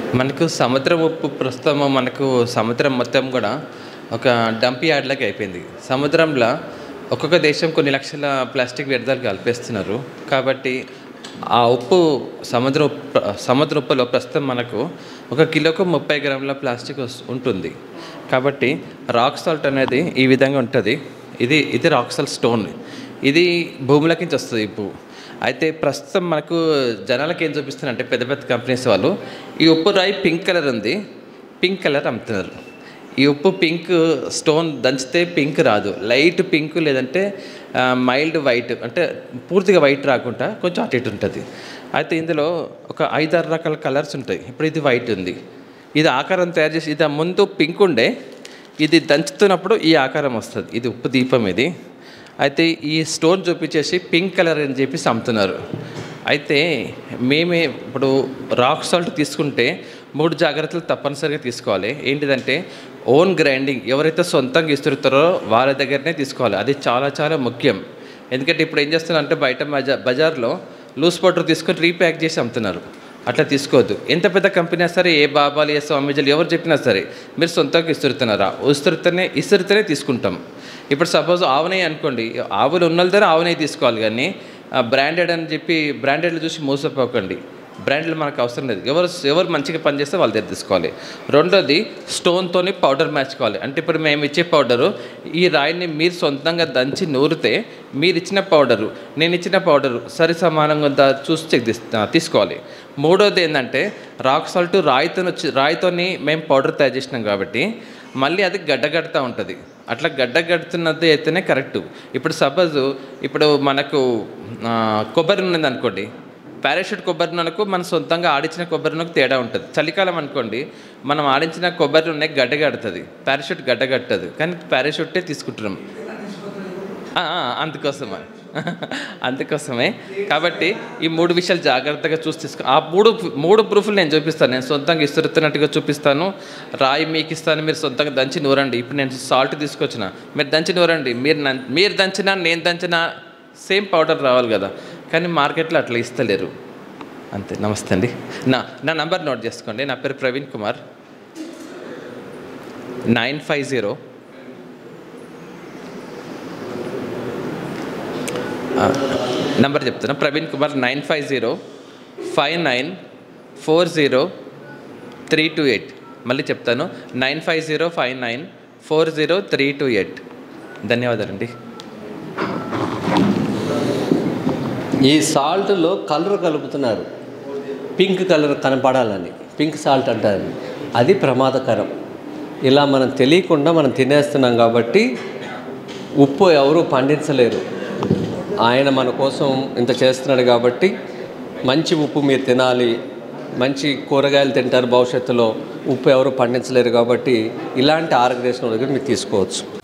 మనకు సముద్రం ఉప్పు ప్రస్తుతం మనకు సముద్రం మొత్తం కూడా ఒక డంప్ యార్డ్లాగా అయిపోయింది సముద్రంలో ఒక్కొక్క దేశం కొన్ని లక్షల ప్లాస్టిక్ వ్యర్థాలు కలిపేస్తున్నారు కాబట్టి ఆ ఉప్పు సముద్ర ఉప్పు సముద్ర ఉప్పులో ప్రస్తుతం మనకు ఒక కిలోకు ముప్పై గ్రాముల ప్లాస్టిక్ వస్- ఉంటుంది కాబట్టి రాక్ సాల్ట్ అనేది ఈ విధంగా ఉంటుంది ఇది ఇది రాక్ సాల్ట్ స్టోన్ ఇది భూములకి నుంచి వస్తుంది ఉప్పు అయితే ప్రస్తుతం మనకు జనాలకి ఏం చూపిస్తున్నారంటే పెద్ద పెద్ద కంపెనీస్ వాళ్ళు ఈ ఉప్పు రాయి పింక్ కలర్ ఉంది పింక్ కలర్ అమ్ముతున్నారు ఈ ఉప్పు పింక్ స్టోన్ దంచితే పింక్ రాదు లైట్ పింక్ లేదంటే మైల్డ్ వైట్ అంటే పూర్తిగా వైట్ రాకుండా కొంచెం అటు ఇటు ఉంటుంది అయితే ఇందులో ఒక ఐదారు రకాల కలర్స్ ఉంటాయి ఇప్పుడు ఇది వైట్ ఉంది ఇది ఆకారం తయారు చేసి ఇది ముందు పింక్ ఉండే ఇది దంచుతున్నప్పుడు ఈ ఆకారం వస్తుంది ఇది ఉప్పు దీపం ఇది అయితే ఈ స్టోన్ చూపించేసి పింక్ కలర్ అని చెప్పేసి అమ్ముతున్నారు అయితే మేమే ఇప్పుడు రాక్ సాల్ట్ తీసుకుంటే మూడు జాగ్రత్తలు తప్పనిసరిగా తీసుకోవాలి ఏంటిదంటే ఓన్ గ్రైండింగ్ ఎవరైతే సొంతంగా ఇస్తుంటారో వాళ్ళ దగ్గరనే తీసుకోవాలి అది చాలా చాలా ముఖ్యం ఎందుకంటే ఇప్పుడు ఏం చేస్తున్నారంటే బయట బజా బజార్లో లూజ్ పౌడర్ తీసుకొని రీప్యాక్ చేసి అమ్ముతున్నారు అట్లా తీసుకోవద్దు ఎంత పెద్ద కంపెనీ అయినా సరే ఏ బాబాలు ఏ స్వామీజీలు ఎవరు చెప్పినా సరే మీరు సొంతంగా ఇస్తురుతున్నారా ఇస్తురితేనే ఇస్తురితేనే తీసుకుంటాం ఇప్పుడు సపోజ్ ఆవునయ్య అనుకోండి ఆవులు ఉన్న దగ్గర ఆవునయ్య తీసుకోవాలి కానీ బ్రాండెడ్ అని చెప్పి బ్రాండెడ్లు చూసి మోసపోకండి బ్రాండ్లు మనకు అవసరం లేదు ఎవరు ఎవరు మంచిగా పనిచేస్తే వాళ్ళ దగ్గర తీసుకోవాలి రెండోది స్టోన్తోని పౌడర్ మ్యాచ్ కావాలి అంటే ఇప్పుడు మేము ఇచ్చే పౌడరు ఈ రాయిని మీరు సొంతంగా దంచి నూరితే మీరు ఇచ్చిన పౌడరు నేను ఇచ్చిన పౌడరు సరి సమానంగా ఉందా చూసి చెక్ తీస్- ఆ, తీసుకోవాలి మూడోది ఏంటంటే రాక్ సాల్ట్ రాయితో వచ్చి రాయితోని మేము పౌడర్ తయారు చేసినాం కాబట్టి మళ్ళీ అది గడ్డగడుతూ ఉంటుంది అట్లా గడ్డగడుతున్నది అయితేనే కరెక్ట్ ఇప్పుడు సపోజ్ ఇప్పుడు మనకు ఆ, కొబ్బరి ఉన్నది అనుకోండి పారాషూట్ కొబ్బరి నూనెకు మనం సొంతంగా ఆడించిన కొబ్బరి నూనెకు తేడా ఉంటుంది చలికాలం అనుకోండి మనం ఆడించిన కొబ్బరి నూనె గడ్డగడుతుంది పారాషూట్ గడ్డగట్టదు కానీ పారాషూటే తీసుకుంటున్నాం ఆ, ఆ, అందుకోసమే అందుకోసమే కాబట్టి ఈ మూడు విషయాలు జాగ్రత్తగా చూసి తీసుకో ఆ మూడు మూడు ప్రూఫ్లు నేను చూపిస్తాను నేను సొంతంగా ఇస్తున్నట్టుగా చూపిస్తాను రాయి మీకు ఇస్తాను మీరు సొంతంగా దంచి నూరండి ఇప్పుడు నేను సాల్ట్ తీసుకొచ్చిన మీరు దంచి నూరండి మీరు నం- మీరు దంచినా నేను దంచినా సేమ్ పౌడర్ రావాలి కదా కానీ మార్కెట్లో అట్లా ఇస్తలేరు అంతే నమస్తే అండి నా నా నంబర్ నోట్ చేసుకోండి నా పేరు Praveen Kumar nine five zero number చెప్తున్నా Praveen Kumar nine five zero five nine four zero three two eight మళ్ళీ చెప్తాను nine five zero five nine four zero three two eight ధన్యవాదాలండి ఈ సాల్ట్లో కలర్ కలుపుతున్నారు పింక్ కలర్ కనపడాలని పింక్ సాల్ట్ అంటారు అది ప్రమాదకరం ఇలా మనం తెలియకుండా మనం తినేస్తున్నాం కాబట్టి ఉప్పు ఎవరు పండించలేరు ఆయన మన కోసం ఇంత చేస్తున్నాడు కాబట్టి మంచి ఉప్పు మీరు తినాలి మంచి కూరగాయలు తింటారు భవిష్యత్తులో ఉప్పు ఎవరు పండించలేరు కాబట్టి ఇలాంటి ఆరోగ్య దగ్గర మీరు తీసుకోవచ్చు